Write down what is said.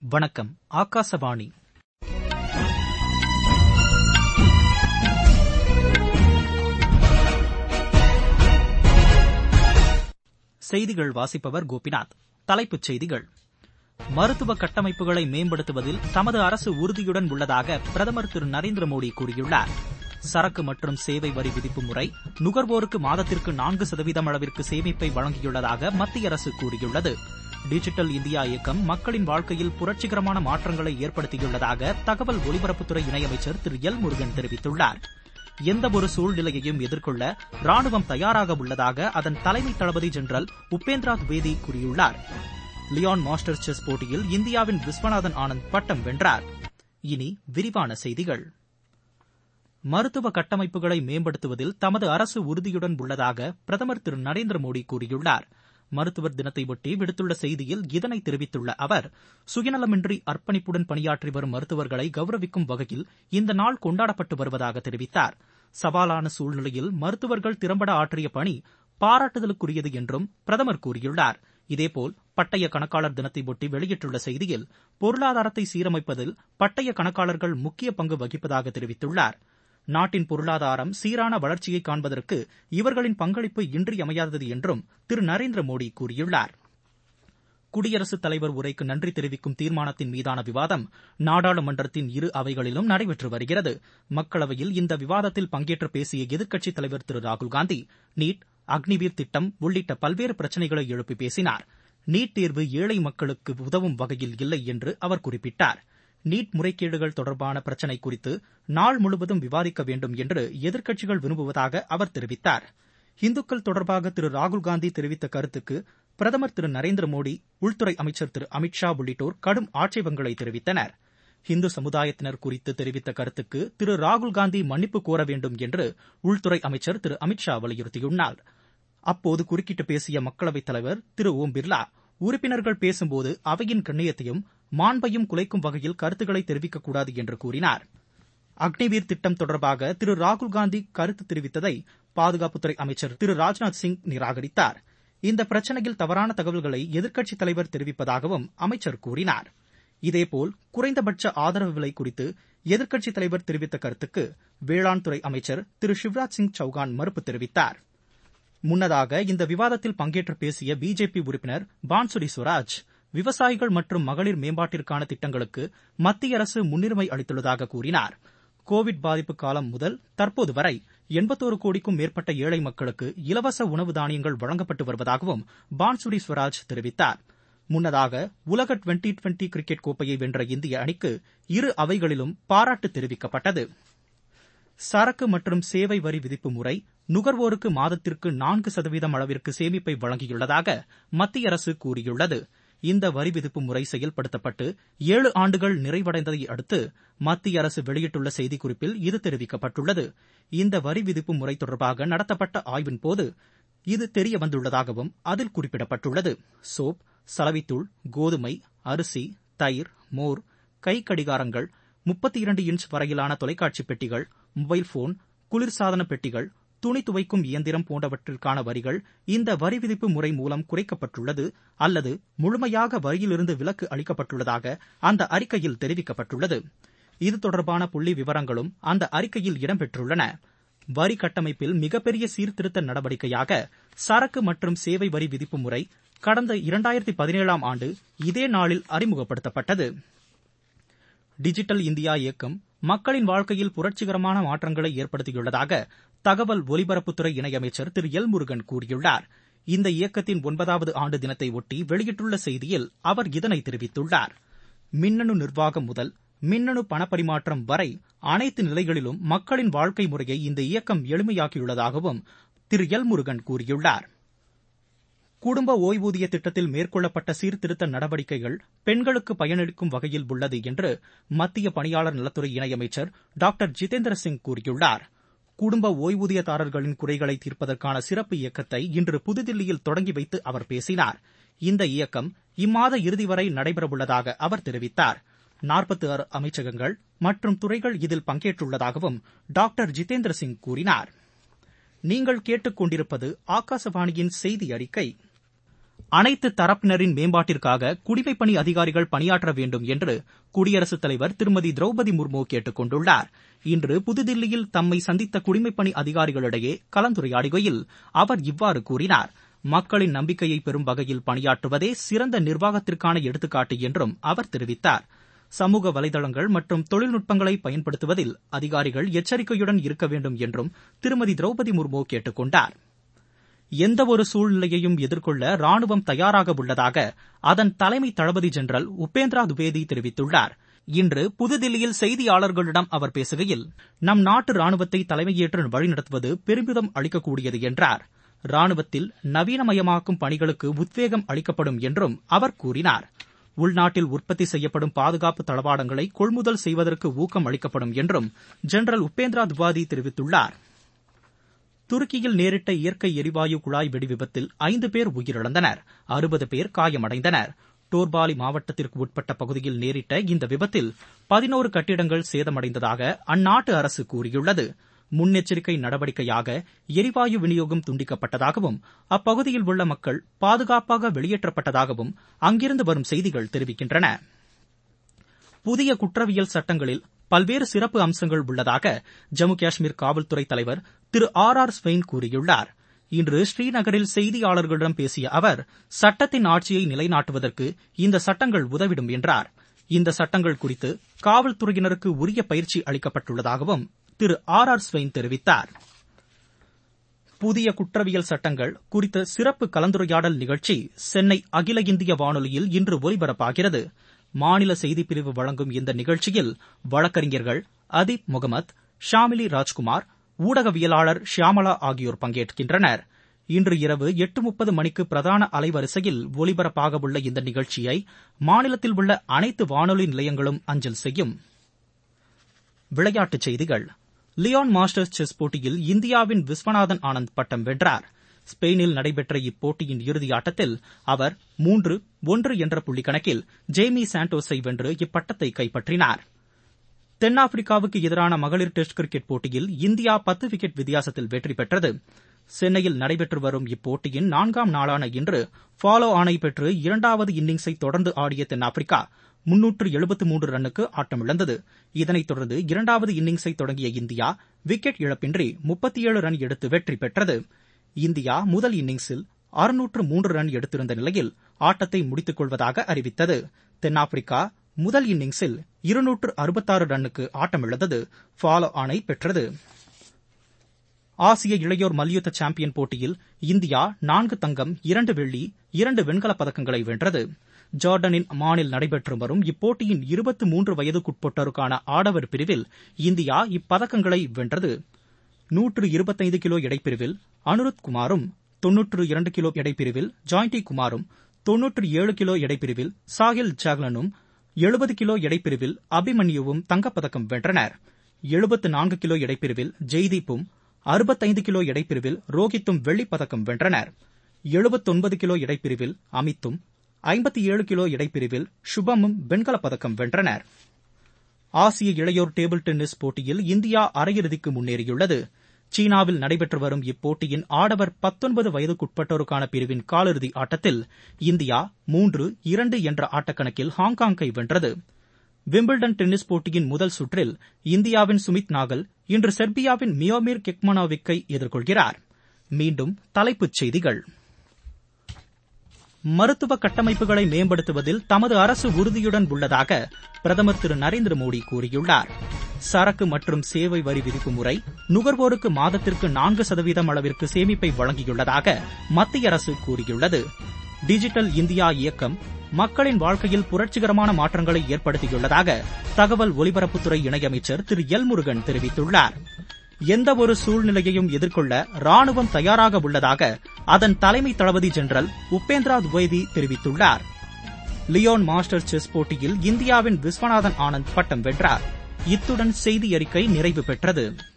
வணக்கம் ஆகாசவாணி செய்திகள் வாசிப்பவர் கோபிநாத் தலைப்புச் செய்திகள் மருத்துவ கட்டமைப்புகளை மேம்படுத்துவதில் தமது அரசு உறுதியுடன் உள்ளதாக பிரதமர் திரு நரேந்திர மோடி கூறியுள்ளார் சரக்கு மற்றும் சேவை வரி விதிப்பு முறை நுகர்வோருக்கு மாதத்திற்கு நான்கு சதவீதம் அளவிற்கு சேமிப்பை வழங்கியுள்ளதாக மத்திய அரசு கூறியுள்ளது டிஜிட்டல் இந்தியா இயக்கம் மக்களின் வாழ்க்கையில் புரட்சிகரமான மாற்றங்களை ஏற்படுத்தியுள்ளதாக தகவல் ஒலிபரப்புத்துறை இணையமைச்சர் திரு எல் முருகன் தெரிவித்துள்ளார் எந்தவொரு சூழ்நிலையையும் எதிர்கொள்ள ராணுவம் தயாராக உள்ளதாக அதன் தலைமை தளபதி ஜெனரல் உபேந்திரா துவேதி கூறியுள்ளார் லியான் மாஸ்டர்ஸ் செஸ் போட்டியில் இந்தியாவின் விஸ்வநாதன் ஆனந்த் பட்டம் வென்றார் இனி விரிவான செய்திகள் மருத்துவ கட்டமைப்புகளை மேம்படுத்துவதில் தமது அரசு உறுதியுடன் உள்ளதாக பிரதமர் திரு நரேந்திர மோடி கூறியுள்ளார் மருத்துவர் தினத்தையொட்டி விடுத்துள்ள செய்தியில் இதனை தெரிவித்துள்ள அவர் சுயநலமின்றி அர்ப்பணிப்புடன் பணியாற்றி வரும் மருத்துவர்களை கௌரவிக்கும் வகையில் இந்த நாள் கொண்டாடப்பட்டு வருவதாக தெரிவித்தார் சவாலான சூழ்நிலையில் மருத்துவர்கள் திறம்பட ஆற்றிய பணி பாராட்டுதலுக்குரியது என்றும் பிரதமர் கூறியுள்ளார் இதேபோல் பட்டய கணக்காளர் தினத்தையொட்டி வெளியிட்டுள்ள செய்தியில் பொருளாதாரத்தை சீரமைப்பதில் பட்டய கணக்காளர்கள் முக்கிய பங்கு வகிப்பதாக தெரிவித்துள்ளார் நாட்டின் பொருளாதாரம் சீரான வளர்ச்சியை காண்பதற்கு இவர்களின் பங்களிப்பு இன்றியமையாதது என்றும் திரு நரேந்திர மோடி கூறியுள்ளார் குடியரசுத் தலைவர் உரைக்கு நன்றி தெரிவிக்கும் தீர்மானத்தின் மீதான விவாதம் நாடாளுமன்றத்தின் இரு அவைகளிலும் நடைபெற்று வருகிறது மக்களவையில் இந்த விவாதத்தில் பங்கேற்று பேசிய எதிர்க்கட்சித் தலைவர் திரு ராகுல்காந்தி நீட் அக்னிவீர் திட்டம் உள்ளிட்ட பல்வேறு பிரச்சினைகளை எழுப்பி பேசினார் நீட் தேர்வு ஏழை மக்களுக்கு உதவும் வகையில் இல்லை என்று அவர் குறிப்பிட்டார் நீட் முறைகேடுகள் தொடர்பான பிரச்சினை குறித்து நாள் முழுவதும் விவாதிக்க வேண்டும் என்று எதிர்க்கட்சிகள் விரும்புவதாக அவர் தெரிவித்தார் இந்துக்கள் தொடர்பாக திரு ராகுல்காந்தி தெரிவித்த கருத்துக்கு பிரதமர் திரு நரேந்திர மோடி உள்துறை அமைச்சர் திரு அமித் ஷா உள்ளிட்டோர் கடும் ஆட்சேபங்களை தெரிவித்தனர் இந்து சமுதாயத்தினர் குறித்து தெரிவித்த கருத்துக்கு திரு ராகுல்காந்தி மன்னிப்பு கோர வேண்டும் என்று உள்துறை அமைச்சர் திரு அமித் ஷா வலியுறுத்தியுள்ளார் அப்போது குறுக்கிட்டு பேசிய மக்களவைத் தலைவர் திரு ஓம் பிர்லா உறுப்பினர்கள் பேசும்போது அவையின் கண்ணியத்தையும் மாண்பையும் குலைக்கும் வகையில் கருத்துக்களை தெரிவிக்கக்கூடாது என்று கூறினார் அக்னிவீர் திட்டம் தொடர்பாக திரு ராகுல்காந்தி கருத்து தெரிவித்ததை பாதுகாப்புத்துறை அமைச்சர் திரு ராஜ்நாத் சிங் நிராகரித்தார் இந்த பிரச்சினையில் தவறான தகவல்களை எதிர்க்கட்சித் தலைவர் தெரிவிப்பதாகவும் அமைச்சர் கூறினார் இதேபோல் குறைந்தபட்ச ஆதரவு விலை குறித்து எதிர்க்கட்சித் தலைவர் தெரிவித்த கருத்துக்கு வேளாண் துறை அமைச்சர் திரு சிவராஜ் சிங் சௌகான் மறுப்பு தெரிவித்தார் முன்னதாக இந்த விவாதத்தில் பங்கேற்று பேசிய பிஜேபி உறுப்பினர் பான்சுரி ஸ்வராஜ் விவசாயிகள் மற்றும் மகளிர் மேம்பாட்டிற்கான திட்டங்களுக்கு மத்திய அரசு முன்னுரிமை அளித்துள்ளதாக கூறினார் கோவிட் பாதிப்பு காலம் முதல் தற்போது வரை எண்பத்தோரு கோடிக்கும் மேற்பட்ட ஏழை மக்களுக்கு இலவச உணவு தானியங்கள் வழங்கப்பட்டு வருவதாகவும் பான்சுரி ஸ்வராஜ் தெரிவித்தார் முன்னதாக உலக டுவெண்டி டுவெண்டி கிரிக்கெட் கோப்பையை வென்ற இந்திய அணிக்கு இரு அவைகளிலும் பாராட்டு தெரிவிக்கப்பட்டது சரக்கு மற்றும் சேவை வரி விதிப்பு முறை நுகர்வோருக்கு மாதத்திற்கு நான்கு சதவீதம் அளவிற்கு சேமிப்பை வழங்கியுள்ளதாக மத்திய அரசு கூறியுள்ளது இந்த வரி விதிப்பு முறை செயல்படுத்தப்பட்டு ஏழு ஆண்டுகள் நிறைவடைந்ததை அடுத்து மத்திய அரசு வெளியிட்டுள்ள செய்திக்குறிப்பில் இது தெரிவிக்கப்பட்டுள்ளது இந்த வரி விதிப்பு முறை தொடர்பாக நடத்தப்பட்ட ஆய்வின்போது இது தெரியவந்துள்ளதாகவும் அதில் குறிப்பிடப்பட்டுள்ளது சோப் சலவைத்தூள் கோதுமை அரிசி தயிர் மோர் கை கடிகாரங்கள் முப்பத்தி இரண்டு இன்ச் வரையிலான தொலைக்காட்சி பெட்டிகள் மொபைல் போன் குளிர்சாதன பெட்டிகள் துணி துவைக்கும் இயந்திரம் போன்றவற்றிற்கான வரிகள் இந்த வரி விதிப்பு முறை மூலம் குறைக்கப்பட்டுள்ளது அல்லது முழுமையாக வரியிலிருந்து விலக்கு அளிக்கப்பட்டுள்ளதாக அந்த அறிக்கையில் தெரிவிக்கப்பட்டுள்ளது இது தொடர்பான புள்ளி விவரங்களும் அந்த அறிக்கையில் இடம்பெற்றுள்ளன வரி கட்டமைப்பில் மிகப்பெரிய சீர்திருத்த நடவடிக்கையாக சரக்கு மற்றும் சேவை வரி விதிப்பு முறை கடந்த இரண்டாயிரத்தி பதினேழாம் ஆண்டு இதே நாளில் அறிமுகப்படுத்தப்பட்டது டிஜிட்டல் இந்தியா இயக்கம் மக்களின் வாழ்க்கையில் புரட்சிகரமான மாற்றங்களை ஏற்படுத்தியுள்ளதாக தகவல் ஒலிபரப்புத்துறை இணையமைச்சர் திரு எல் முருகன் கூறியுள்ளார் இந்த இயக்கத்தின் ஒன்பதாவது ஆண்டு தினத்தை ஒட்டி வெளியிட்டுள்ள செய்தியில் அவர் இதனை தெரிவித்துள்ளார் மின்னணு நிர்வாகம் முதல் மின்னணு பணப்பரிமாற்றம் வரை அனைத்து நிலைகளிலும் மக்களின் வாழ்க்கை முறையை இந்த இயக்கம் எளிமையாக்கியுள்ளதாகவும் திரு எல் முருகன் கூறியுள்ளார் குடும்ப ஓய்வூதிய திட்டத்தில் மேற்கொள்ளப்பட்ட சீர்திருத்த நடவடிக்கைகள் பெண்களுக்கு பயனளிக்கும் வகையில் உள்ளது என்று மத்திய பணியாளர் நலத்துறை இணையமைச்சர் டாக்டர் ஜிதேந்திர சிங் கூறியுள்ளார் குடும்ப ஓய்வூதியதாரர்களின் குறைகளை தீர்ப்பதற்கான சிறப்பு இயக்கத்தை இன்று புதுதில்லியில் தொடங்கி வைத்து அவர் பேசினார் இந்த இயக்கம் இம்மாத இறுதி வரை நடைபெறவுள்ளதாக அவர் தெரிவித்தார் நாற்பத்தி ஆறு அமைச்சகங்கள் மற்றும் துறைகள் இதில் பங்கேற்றுள்ளதாகவும் டாக்டர் ஜிதேந்திர சிங் கூறினார் நீங்கள் கேட்டுக்கொண்டிருப்பது ஆகாசவாணியின் செய்தி அறிக்கை அனைத்து தரப்பினரின் மேம்பாட்டிற்காக குடிமைப்பணி அதிகாரிகள் பணியாற்ற வேண்டும் என்று குடியரசுத் தலைவர் திருமதி திரௌபதி முர்மு கேட்டுக் கொண்டுள்ளார் இன்று புதுதில்லியில் தம்மை சந்தித்த குடிமைப்பணி அதிகாரிகளிடையே கலந்துரையாடுகையில் அவர் இவ்வாறு கூறினார் மக்களின் நம்பிக்கையை பெறும் வகையில் பணியாற்றுவதே சிறந்த நிர்வாகத்திற்கான எடுத்துக்காட்டு என்றும் அவர் தெரிவித்தார் சமூக வலைதளங்கள் மற்றும் தொழில்நுட்பங்களை பயன்படுத்துவதில் அதிகாரிகள் எச்சரிக்கையுடன் இருக்க வேண்டும் என்றும் திருமதி திரௌபதி முர்மு கேட்டுக் கொண்டார் எந்தவொரு சூழ்நிலையையும் எதிர்கொள்ள ராணுவம் தயாராக உள்ளதாக அதன் தலைமை தளபதி ஜெனரல் உபேந்திரா துவேதி தெரிவித்துள்ளார் இன்று புதுதில்லியில் செய்தியாளர்களிடம் அவர் பேசுகையில் நம் நாட்டு ராணுவத்தை தலைமையேற்று வழிநடத்துவது பெருமிதம் அளிக்கக்கூடியது என்றார் ராணுவத்தில் நவீனமயமாக்கும் பணிகளுக்கு உத்வேகம் அளிக்கப்படும் என்றும் அவர் கூறினார் உள்நாட்டில் உற்பத்தி செய்யப்படும் பாதுகாப்பு தளவாடங்களை கொள்முதல் செய்வதற்கு ஊக்கம் அளிக்கப்படும் என்றும் ஜெனரல் உபேந்திரா துவாதி தெரிவித்துள்ளார் துருக்கியில் நேரிட்ட இயற்கை எரிவாயு குழாய் வெடிவிபத்தில் ஐந்து பேர் உயிரிழந்தனர் அறுபது பேர் காயமடைந்தனர் டோர்பாலி மாவட்டத்திற்கு உட்பட்ட பகுதியில் நேரிட்ட இந்த விபத்தில் பதினோரு கட்டிடங்கள் சேதமடைந்ததாக அந்நாட்டு அரசு கூறியுள்ளது முன்னெச்சரிக்கை நடவடிக்கையாக எரிவாயு விநியோகம் துண்டிக்கப்பட்டதாகவும் அப்பகுதியில் உள்ள மக்கள் பாதுகாப்பாக வெளியேற்றப்பட்டதாகவும் அங்கிருந்து வரும் செய்திகள் தெரிவிக்கின்றன புதிய குற்றவியல் சட்டங்களில் பல்வேறு சிறப்பு அம்சங்கள் உள்ளதாக ஜம்மு காஷ்மீர் காவல்துறை தலைவர் திரு ஆர் ஆர் ஸ்வெயின் கூறியுள்ளார் இன்று ஸ்ரீநகரில் செய்தியாளர்களிடம் பேசிய அவர் சட்டத்தின் ஆட்சியை நிலைநாட்டுவதற்கு இந்த சட்டங்கள் உதவிடும் என்றார் இந்த சட்டங்கள் குறித்து காவல்துறையினருக்கு உரிய பயிற்சி அளிக்கப்பட்டுள்ளதாகவும் திரு ஆர் ஆர் ஸ்வெயின் தெரிவித்தார் புதிய குற்றவியல் சட்டங்கள் குறித்த சிறப்பு கலந்துரையாடல் நிகழ்ச்சி சென்னை அகில இந்திய வானொலியில் இன்று ஒலிபரப்பாகிறது மாநில செய்திப்பிரிவு வழங்கும் இந்த நிகழ்ச்சியில் வழக்கறிஞர்கள் அதீப் முகமது ஷாமிலி ராஜ்குமார் ஊடகவியலாளர் ஷியாமலா ஆகியோர் பங்கேற்கின்றனர் இன்று இரவு எட்டு முப்பது மணிக்கு பிரதான அலைவரிசையில் ஒலிபரப்பாக உள்ள இந்த நிகழ்ச்சியை மாநிலத்தில் உள்ள அனைத்து வானொலி நிலையங்களும் அஞ்சல் செய்யும் விளையாட்டுச் செய்திகள் லியோன் மாஸ்டர்ஸ் செஸ் போட்டியில் இந்தியாவின் விஸ்வநாதன் ஆனந்த் பட்டம் வென்றார் ஸ்பெயினில் நடைபெற்ற இப்போட்டியின் இறுதி ஆட்டத்தில் அவர் மூன்று ஒன்று என்ற புள்ளி கணக்கில் ஜேமி சாண்டோஸை வென்று இப்பட்டத்தை கைப்பற்றினார் தென்னாப்பிரிக்காவுக்கு எதிரான மகளிர் டெஸ்ட் கிரிக்கெட் போட்டியில் இந்தியா பத்து விக்கெட் வித்தியாசத்தில் வெற்றி பெற்றது சென்னையில் நடைபெற்று வரும் இப்போட்டியின் நான்காம் நாளான இன்று ஃபாலோ ஆணை பெற்று இரண்டாவது இன்னிங்ஸை தொடர்ந்து ஆடிய தென்னாப்பிரிக்கா முன்னூற்று எழுபத்து மூன்று ரன்னுக்கு ஆட்டமிழந்தது இதனைத் தொடர்ந்து இரண்டாவது இன்னிங்ஸை தொடங்கிய இந்தியா விக்கெட் இழப்பின்றி முப்பத்தி ஏழு ரன் எடுத்து வெற்றி பெற்றது இந்தியா முதல் இன்னிங்ஸில் அறுநூற்று மூன்று ரன் எடுத்திருந்த நிலையில் ஆட்டத்தை முடித்துக் கொள்வதாக அறிவித்தது தென்னாப்பிரிக்கா முதல் இன்னிங்ஸில் இருநூற்று அறுபத்தாறு ரன்னுக்கு ஆட்டமிழந்தது ஃபாலோ ஆணை பெற்றது ஆசிய இளையோர் மல்யுத்த சாம்பியன் போட்டியில் இந்தியா நான்கு தங்கம் இரண்டு வெள்ளி இரண்டு வெண்கலப் பதக்கங்களை வென்றது ஜார்டனின் அமானில் நடைபெற்று வரும் இப்போட்டியின் இருபத்தி மூன்று வயதுக்குட்பட்டோருக்கான ஆடவர் பிரிவில் இந்தியா இப்பதக்கங்களை வென்றது நூற்று இருபத்தைந்து கிலோ எடைப்பிரிவில் அனுருத் குமாரும் தொன்னூற்று இரண்டு கிலோ எடைப்பிரிவில் ஜாய்டி குமாரும் தொன்னூற்று ஏழு கிலோ எடைப்பிரிவில் சாஹில் ஜாக்லனும் எழுபது கிலோ எடைப்பிரிவில் அபிமன்யுவும் தங்கப்பதக்கம் வென்றனர் எழுபத்து நான்கு கிலோ எடைப்பிரிவில் ஜெய்தீப்பும் அறுபத்தைந்து கிலோ எடைப்பிரிவில் ரோஹித்தும் வெள்ளிப்பதக்கம் வென்றனர் எழுபத்தொன்பது கிலோ எடைப்பிரிவில் அமித்தும் ஐம்பத்தி ஏழு கிலோ எடைப்பிரிவில் சுபமும் வெண்கலப் பதக்கம் வென்றனர் ஆசிய இளையோர் டேபிள் டென்னிஸ் போட்டியில் இந்தியா அரையிறுதிக்கு முன்னேறியுள்ளது சீனாவில் நடைபெற்று வரும் இப்போட்டியின் ஆடவர் பத்தொன்பது வயதுக்குட்பட்டோருக்கான பிரிவின் காலிறுதி ஆட்டத்தில் இந்தியா மூன்று இரண்டு என்ற ஆட்டக்கணக்கில் ஹாங்காங்கை வென்றது விம்பிள்டன் டென்னிஸ் போட்டியின் முதல் சுற்றில் இந்தியாவின் சுமித் நாகல் இன்று செர்பியாவின் மியோமிர் கெக்மனோவிக்கை எதிர்கொள்கிறார் மீண்டும் தலைப்புச் செய்திகள் மருத்துவ கட்டமைப்புகளை மேம்படுத்துவதில் தமது அரசு உறுதியுடன் உள்ளதாக பிரதமர் திரு நரேந்திர மோடி கூறியுள்ளார் சரக்கு மற்றும் சேவை வரி விதிப்பு முறை நுகர்வோருக்கு மாதத்திற்கு நான்கு சதவீதம் அளவிற்கு சேமிப்பை வழங்கியுள்ளதாக மத்திய அரசு கூறியுள்ளது டிஜிட்டல் இந்தியா இயக்கம் மக்களின் வாழ்க்கையில் புரட்சிகரமான மாற்றங்களை ஏற்படுத்தியுள்ளதாக தகவல் ஒலிபரப்புத்துறை இணையமைச்சர் திரு எல் முருகன் தெரிவித்துள்ளார் எந்தவொரு சூழ்நிலையையும் எதிர்கொள்ள ராணுவம் தயாராக உள்ளதாக அதன் தலைமை தளபதி ஜெனரல் உபேந்திரா துவைதி தெரிவித்துள்ளார் லியோன் மாஸ்டர் செஸ் போட்டியில் இந்தியாவின் விஸ்வநாதன் ஆனந்த் பட்டம் வென்றார் இத்துடன் செய்தி அறிக்கை நிறைவு பெற்றது